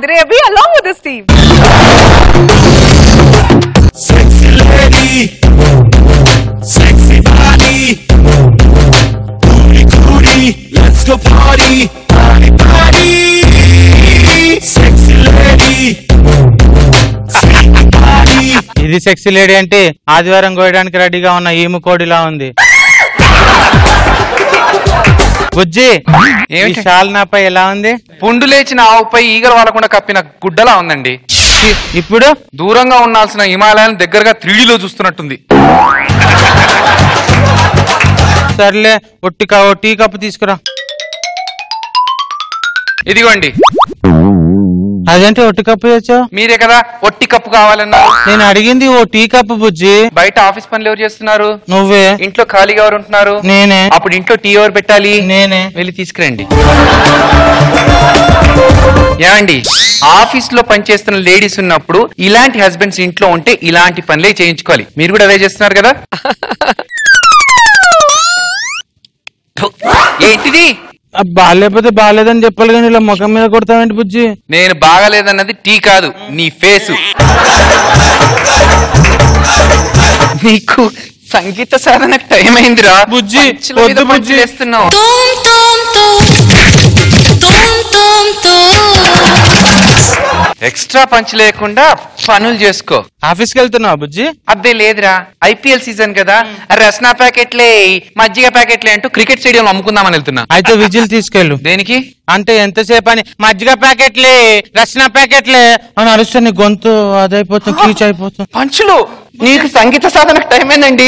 Madre Abhi along with this team. Sexy lady, sexy body, booty booty, let's go party, party party. Sexy lady, sexy body. ఇది sexy lady అంటే ఆదివారం కోయడానికి రెడీగా ఉన్న emu కోడిలా ఉంది బుజ్జి ఈ ఏమిటి? షాల్ నాపై ఎలా ఉంది పుండు లేచిన ఆవుపై ఈగలు వాలకుండా కప్పిన గుడ్డలా ఉందండి ఇప్పుడు దూరంగా ఉండాల్సిన హిమాలయాలను దగ్గరగా త్రీడీలో చూస్తున్నట్టుంది సర్లే ఒట్టి కా- ఓ టీ కప్పు తీసుకురా ఇదిగోండి అదేంటి ఒట్టి కప్పు తెచ్చావు మీరే కదా ఒట్టి కప్పు కావాలన్నారు నేను అడిగింది ఓ టీ కప్పు బుజ్జి బయట ఆఫీస్ పనులు ఎవరు చేస్తున్నారు నువ్వే ఇంట్లో ఖాళీగా ఎవరు ఉంటున్నారు నేనే అప్పుడు ఇంట్లో టీ ఎవరు పెట్టాలి నేనే వెళ్ళి తీసుకురండి ఏమండి ఆఫీస్ లో పనిచేస్తున్న లేడీస్ ఉన్నప్పుడు ఇలాంటి హస్బెండ్స్ ఇంట్లో ఉంటే ఇలాంటి పనులే చేయించుకోవాలి మీరు కూడా అదే చేస్తున్నారు కదా ఏంటిది ఆ, బాగాలేకపోతే బాగాలేదని చెప్పాలి కానీ ఇలా ముఖం మీద కొడతావేంటి బుజ్జి నేను బాగాలేదన్నది టీ కాదు నీ ఫేసు నీకు సంగీత సాధనకు టైం అయిందిరా బుజ్జి, పంచుల మీద వద్దు బుజ్జి. పంచులు వేస్తున్నావు ఎక్స్ట్రా పంచ్ లేకుండా పనులు చేసుకో ఆఫీస్కి వెళ్తున్నావా బుజ్జి అబ్బే లేదురా ఐపీఎల్ సీజన్ కదా రస్నా ప్యాకెట్లే మజ్జిగ ప్యాకెట్లే అంటూ క్రికెట్ స్టేడియం అమ్ముకుందామని వెళ్తున్నా అయితే విజిల్ తీసుకెళ్ళు దేనికి అంటే ఎంతసేపు అని మజ్జిగ ప్యాకెట్లే రచన ప్యాకెట్లే అని అరుస్తే నీ గొంతు అదైపోతుంది కీచ్ అయిపోతుంది పంచులు నీకు సంగీత సాధనకు టైం ఏందండి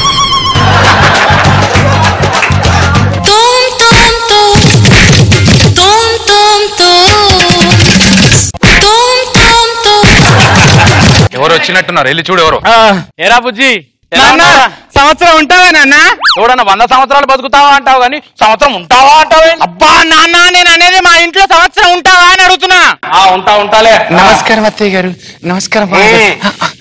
ఎవరు వచ్చినట్టున్నారు వెళ్ళి చూడు ఎవరు ఏరా బుజ్జి ఎలా నాన్న ఉన్నావురా? సంవత్సరం ఉంటావా నాన్న చూడన్న వంద సంవత్సరాలు బతుకుతావా అంటావు కానీ సంవత్సరం ఉంటావా అంటావు అబ్బా నాన్న నేను అనేది మా ఇంట్లో సంవత్సరం ఉంటావా అని అడుగుతున్నా ఆ ఉంటా ఉంటాలే నమస్కారం అత్తయ్య గారు నమస్కారం బాబు గారు.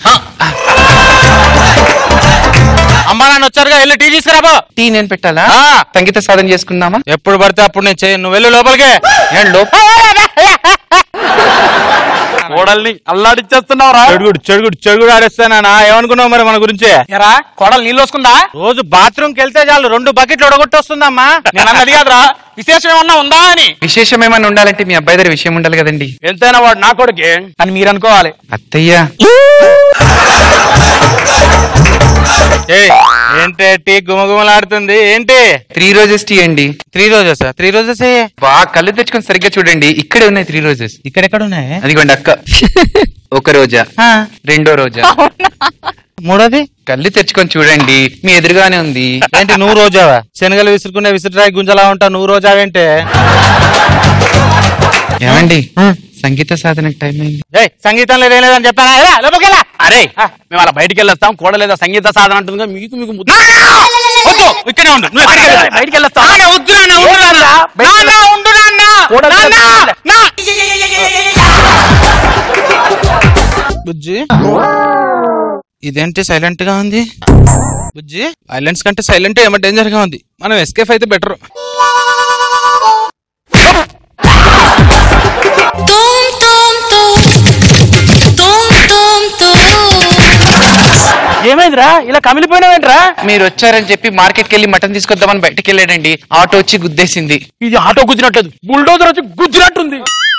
అమ్మా నాన్న వచ్చారుగా వెళ్ళి టీ తీసుకురాబో టీ నేను పెట్టాలా ఆ. సంగీత సాధన చేసుకుందామా ఎప్పుడు పడితే అప్పుడు నేను చేయను నువ్వు వెళ్ళు లోపలికే నేను లోప కోడల్ని అల్లాడిచ్చేస్తున్నావురా చెడుగుడు చెడుగుడు చెడుగుడు ఆడేస్తానా ఏమనుకున్నావు మరి మన గురించి ఎరా కోడలు నీళ్ళు వస్తుందా రోజు బాత్రూమ్కి వెళ్తే చాలు రెండు బకెట్లు ఉడగొట్టొస్తుందమ్మా నేను అన్నది కాదురా విశేషం ఏమన్నా ఉందా అని విశేషం ఏమైనా ఉండాలంటే మీ అబ్బాయి దగ్గర విషయం ఉండాలి కదండి ఎంతైనా వాడు నా కొడుకే అని మీరు అనుకోవాలి అత్తయ్య ఏయ్, ఏంటి టీ గుమగుమలాడుతుంది ఏంటి త్రీ రోజెస్ టీ అండి త్రీ రోజెస్ త్రీ రోజెస్ బాగా కళ్ళు తెచ్చుకొని సరిగ్గా చూడండి ఇక్కడే ఉన్నాయి త్రీ రోజెస్ ఇక్కడెక్కడ ఉన్నాయి అదిగోండి అక్క ఒక రోజా ఆ, రెండో రోజా మూడోది కళ్ళు తెచ్చుకొని చూడండి మీ ఎదురుగానే ఉంది ఏంటి నువ్వు రోజావా శనగలు విసురుకునే విసురురాయి గుంజలా ఉంటావు నువ్వు రోజావేంటే ఏమండి సంగీత సాధనకు టైం అయింది ఏయ్ సంగీతం లేదు ఏం లేదని చెప్పానా ఏరా, లోపలికి వెళ్ళా. అరే మేము అలా బయటికి వెళ్ళొస్తాం కోడలేదా సంగీత సాధన అంటుందిగా మీకు మీకు ముద్దు వద్దు ఇక్కడే ఉండు నువ్వు ఎక్కడికి వెళ్ళొద్దు. బయటికి వెళ్ళొస్తాం నాన్న, వద్దు నాన్న, ఉండు నాన్న. నాన్న, ఉండు నాన్న. కూడదు నాన్న, కదా. నా- బుజ్జి ఇదేంటి సైలెంట్ గా ఉంది బుజ్జి సైలెన్స్ కంటే సైలెంట్ ఏమో డేంజర్ గా ఉంది మనం ఎస్కేఫ్ అయితే బెటర్ ఏమైందిరా ఇలా కమిలిపోయినావేంట్రా మీరు వచ్చారని చెప్పి మార్కెట్కి వెళ్ళి మటన్ తీసుకొద్దామని బయటకు వెళ్ళాడండి ఆటో వచ్చి గుద్దేసింది ఇది ఆటో గుద్దినట్లేదు బుల్డోజర్ వచ్చి గుద్దినట్టుంది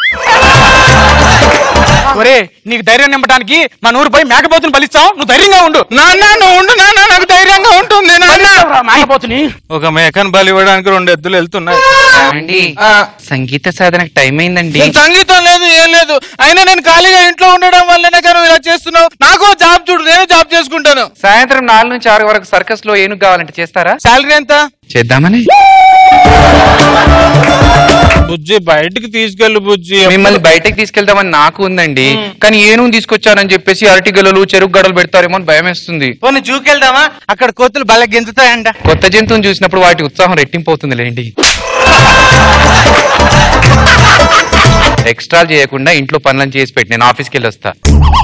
ఒరే నీకు ధైర్యం నింపడానికి మా నూరుపై మేకపోతుని బలిస్తావు నువ్వు ధైర్యంగా ఉండు నాన్న నువ్వు ఉండు నాన్న నాకు ధైర్యంగా ఉంటుంది నాన్న బలిస్తావురా మేకపోతుని ఒక మేకను బలి ఇవ్వడానికి రెండు ఎద్దులు వెళ్తున్నాయి ఏమండి సంగీత సాధనకు టైం అయిందండి నేను సంగీతం లేదు ఏం లేదు అయినా నేను ఖాళీగా ఇంట్లో ఉండడం వల్లనే కానీ నువ్వు ఇలా చేస్తున్నావు నాకు జాబ్ చూడు నేను జాబ్ చేసుకుంటాను సాయంత్రం నాలుగు నుంచి ఆరు వరకు సర్కస్ లో ఏనుగు కావాలంటే చేస్తారా శాలరీ ఎంత చేద్దామని బుజ్జి బయటికి తీసుకెళ్ళు బుజ్జి మిమ్మల్ని బయటకు తీసుకెళ్దామని నాకు ఉందండి కానీ ఏనుగు తీసుకొచ్చానని చెప్పేసి అరటి గెలలు చెరుకు గడలు పెడతారేమో అని భయం వేస్తుంది పోనీ జూకెళ్దామా అక్కడ కోతులు బల్ల గెంతుతాయంట కొత్త జంతువుని చూసినప్పుడు వాటి ఉత్సాహం రెట్టింపు అవుతుంది లేండి ఎక్స్ట్రా చేయకుండా ఇంట్లో పనులను చేసి పెట్టి నేను ఆఫీస్కి వెళ్ళి వస్తా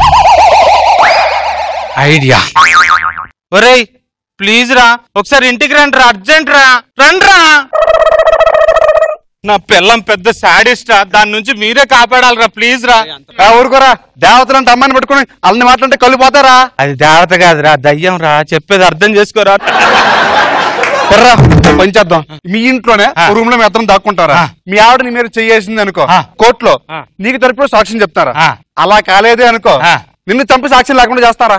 ఐడియా ఒరేయ్ ప్లీజ్ రా ఒకసారి ఇంటికి రండి రా అర్జెంట్ రా రండి రా నా పిల్లం పెద్ద సాడిస్ట్ రా దాని నుంచి మీరే కాపాడాలిరా ప్లీజ్ రా ఆ, ఊరుకోరా దేవతలు అంటే అమ్మాయిని పట్టుకుని వాళ్ళని మాట్లాడితే కళ్ళు పోతారా అది దేవత కాదురా దయ్యం రా చెప్పేది అర్థం చేసుకోరా ఎర్రా ఓ పని చేద్దాం మీ ఇంట్లోనే ఆ. రూమ్ లో మీ అతను దాక్కుంటారా ఆ. మీ ఆవిడని మీరు చెయ్యేసింది అనుకో ఆ. కోర్టులో ఆ. నీకు తరపున సాక్ష్యం చెప్తారా ఆ. అలా కాలేదే అనుకో ఆ. నిన్ను చంపి సాక్ష్యం లేకుండా చేస్తారా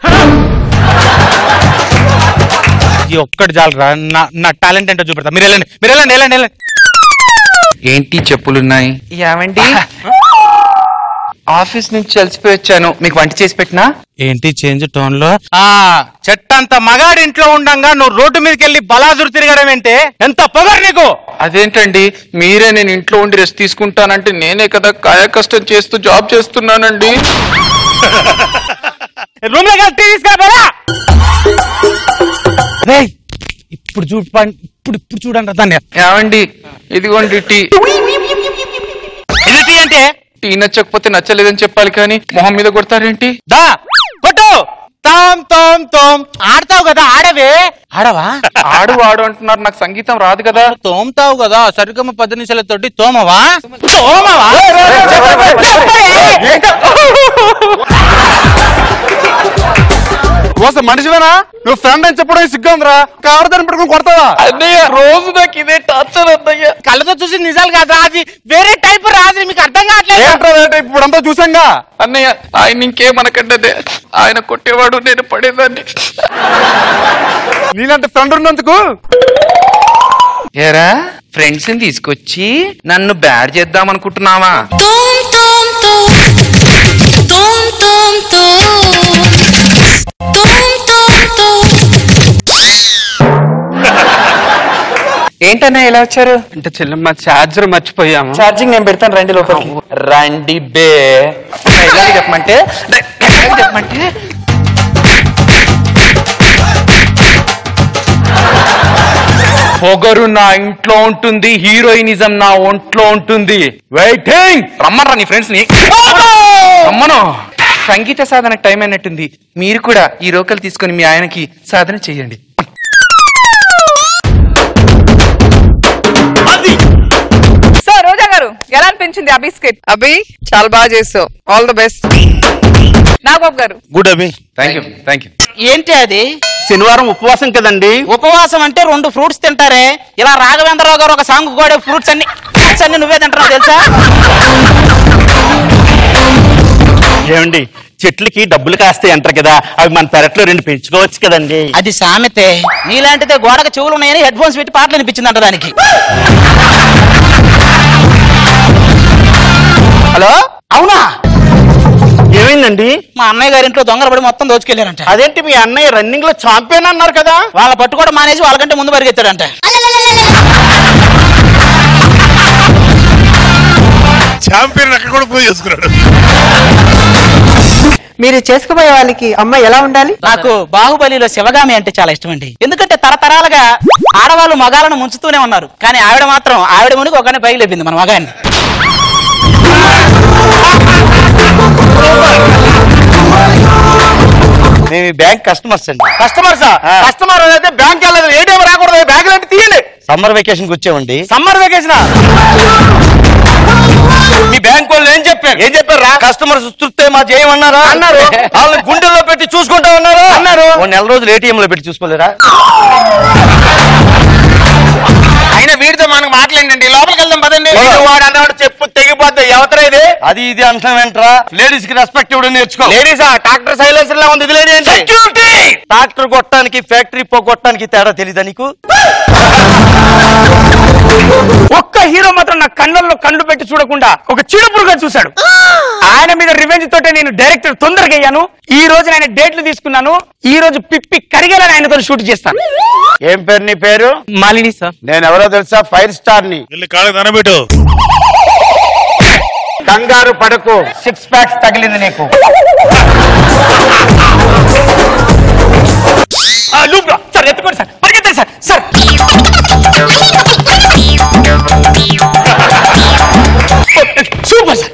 ఈ ఒక్కటి చాలరా నా నా టాలెంట్ ఏంటో చూపెడతా మీరు వెళ్ళండి మీరు వెళ్ళండి వెళ్ళండి వెళ్ళండి ఏంటి చెప్పులున్నాయి ఏమండి ఆఫీస్ నుంచి అలసిపోయి వచ్చాను మీకు వంట చేసి పెట్టినా ఏంటి చేంజ్ టోన్ లో ఆ చెట్టంత మగాడి ఇంట్లో ఉండంగా నువ్వు రోడ్డు మీదకి వెళ్ళి బలాదురు తిరగడం ఏంటే ఎంత పొగరు నీకు అదేంటండి మీరే నేను ఇంట్లో ఉండి రెస్ట్ తీసుకుంటానంటే నేనే కదా కాయ కష్టం చేస్తూ జాబ్ చేస్తున్నానండి రూమ్ లో టీ తీసుకురా రేయ్, ఇప్పుడు చూడు పం- ఇప్పుడు ఇప్పుడు చూడండి దాన్ని ఏమండి ఇదిగోండి టీ ఇది టీ అంటే టీ నచ్చకపోతే నచ్చలేదని చెప్పాలి కానీ మొహం మీద కొడతారేంటి దా కొట్టు తోమ్ తోమ్ తోమ్ ఆడతావు కదా ఆడవే ఆడవా ఆడు ఆడు అంటున్నారు నాకు సంగీతం రాదు కదా తోముతావు కదా సరిగమ్మ పది నిమిషాలతోటి తోమవా తోమవా కోసం మనిషివేనా నువ్వు ఫ్రెండ్ అని చెప్పడం సిగ్గా ఉందిరా కావడదాన్ని పట్టుకుని కొడతావా అన్నయ్య రోజు నాకు ఇదే టార్చర్ అన్నయ్య కళ్ళతో చూసి నిజాలు కాదు అది వేరే టైప్ రాదు మీకు అర్థం కావట్లేదు ఏంట్రా రేట ఇప్పుడు అంతా చూసాంగా అన్నయ్య ఆయన ఇంకేమనకంటే ఆయన కొట్టేవాడు నేను పడేదాన్ని నీలాంటి ఫ్రెండ్ ఉన్నందుకు ఏరా ఫ్రెండ్స్ ని తీసుకొచ్చి నన్ను బ్యాడ్ చేద్దాం అనుకుంటున్నావా Tum tum tum. Tum tum tum. ఏంటన్నయ్య ఇలా వచ్చారు అంటే చెల్లెమ్మ ఛార్జర్ మర్చిపోయాము ఛార్జింగ్ నేను పెడతాను రండి లోపలికి రండి బే డైలాగ్ చెప్పమంటే డైలాగ్ చెప్పమంటే పొగరు నా ఇంట్లో ఉంటుంది హీరోయినిజం నా ఒంట్లో ఉంటుంది వెయిటింగ్ రమ్మరా నీ ఫ్రెండ్స్ ని రమ్మను సంగీత సాధనకు టైం అయినట్టుంది మీరు కూడా ఈ రోకలు తీసుకొని మీ ఆయనకి సాధన చేయండి సో రోజా గారు ఎలా అనిపించింది అభి స్కిట్ అభి చాలా బాగా చేస్తావు all the best Nagababu garu good Abhi thank you thank you ఏంటి అది శనివారం ఉపవాసం కదండి ఉపవాసం అంటే రెండు ఫ్రూట్స్ తింటారే ఇలా రాఘవేంద్రరావు గారు ఒక సాంగ్ కూడా ఫ్రూట్స్ అన్ని ఫ్రూట్స్ అన్ని నువ్వే తింటున్నావు తెలుసా ఏమండి చెట్లకి డబ్బులు కాస్తాయి అంటారు కదా అవి మన పెరట్లో రెండు పెంచుకోవచ్చు కదండి అది సామెతే నీలాంటిదే గోడకు చెవులు ఉన్నాయని హెడ్ ఫోన్స్ పెట్టి పాటలు అనిపించిందంట దానికి హలో అవునా ఏమైందండి మా అన్నయ్య గారి ఇంట్లో దొంగలు పడి మొత్తం దోచుకెళ్ళారంట అదేంటి మీ అన్నయ్య రన్నింగ్ లో చాంపియన్ అన్నారు కదా వాళ్ళ పట్టుకోవడం మానేసి వాళ్ళకంటే ముందు పరిగెత్తాడంట ఛాంపియన్ అక్కడ కూడా ప్రూవ్ చేసుకున్నాడు మీరు చేసుకుపోయే వాళ్ళకి అమ్మాయి ఎలా ఉండాలి నాకు బాహుబలిలో శివగామి అంటే చాలా ఇష్టం అండి ఎందుకంటే తరతరాలుగా ఆడవాళ్ళు మగాలను ముంచుతూనే ఉన్నారు కానీ ఆవిడ మాత్రం ఆవిడ మునిగి ఒకరిని పైకి లేపింది మన మగాన్ని మేము ఈ బ్యాంక్ కస్టమర్స్ అండి కస్టమర్స్ ఆ. కస్టమర్ అయితే బ్యాంక్ వెళ్ళలేదు ఏటీఎం రాకూడదు బ్యాంక్ లాంటి తీయండి సమ్మర్ వెకేషన్ కి వచ్చామండి సమ్మర్ వెకేషన్ మీ బ్యాంక్ వాళ్ళు ఏం చెప్పారు ఏం చెప్పారా కస్టమర్స్ చూస్తే మా చేయమన్నారా అన్నారు. వాళ్ళని గుండెల్లో పెట్టి చూసుకుంటా ఉన్నారు అన్నారు. ఓ నెల రోజులు ఏటీఎం లో పెట్టి చూసుకోలేరా అయినా వీడితో మనకు మాట్లాడండి లోపలికి వెళ్దాం పదండి వీడు వాడు అన్నాడు చెప్పు తెగిపోద్ది ఎవతరా ఇది అది ఇది అంటున్నాం ఏంట్రా లేడీస్ కి రెస్పెక్ట్ ఇవ్వడం నేర్చుకో లేడీసా ట్రాక్టర్ సైలెన్సర్ లా ఉంది ఇది లేడీ ఏంటి ట్రాక్టర్ కొట్టడానికి ఫ్యాక్టరీ పోగొట్టడానికి తేడా తెలీదా నీకు ఒక్క హీరో మాత్రం నా కళ్ళల్లో కళ్ళు పెట్టి చూడకుండా ఒక చీడపురుగా చూశాడు ఆయన మీద రివెంజ్ తోటే నేను డైరెక్టర్ తొందరగా అయ్యాను ఈ రోజు ఆయన డేట్లు తీసుకున్నాను ఈ రోజు పిప్పి కరిగేలా ఆయనతో షూట్ చేస్తాను ఏం పేరు నీ పేరు మాలిని సార్ నేను ఎవరో తెలుసా ఫైవ్ స్టార్ ని వెళ్ళి కాళ్ళకి దండబెట్టు కంగారు పడకు సిక్స్ ప్యాక్స్ తగిలింది నీకు లూప్ సార్ ఎత్తుకోండి సార్ పరిగెత్తండి సార్ సార్ సూపర్ సార్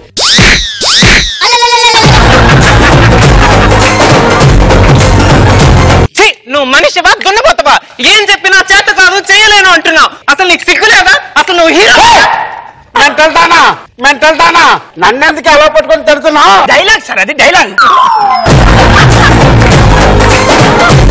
నువ్వు మనిషివా దున్నపోతావా ఏం చెప్పినా చేత కాదు చేయలేను అంటున్నావు అసలు నీకు సిగ్గు లేదా అసలు నువ్వు హీరో మెంటల్ దానా మెంటల్ దానా నన్నెందుకు ఎలా పట్టుకొని తిడుతున్నావు డైలాగ్ సార్ అది డైలాగ్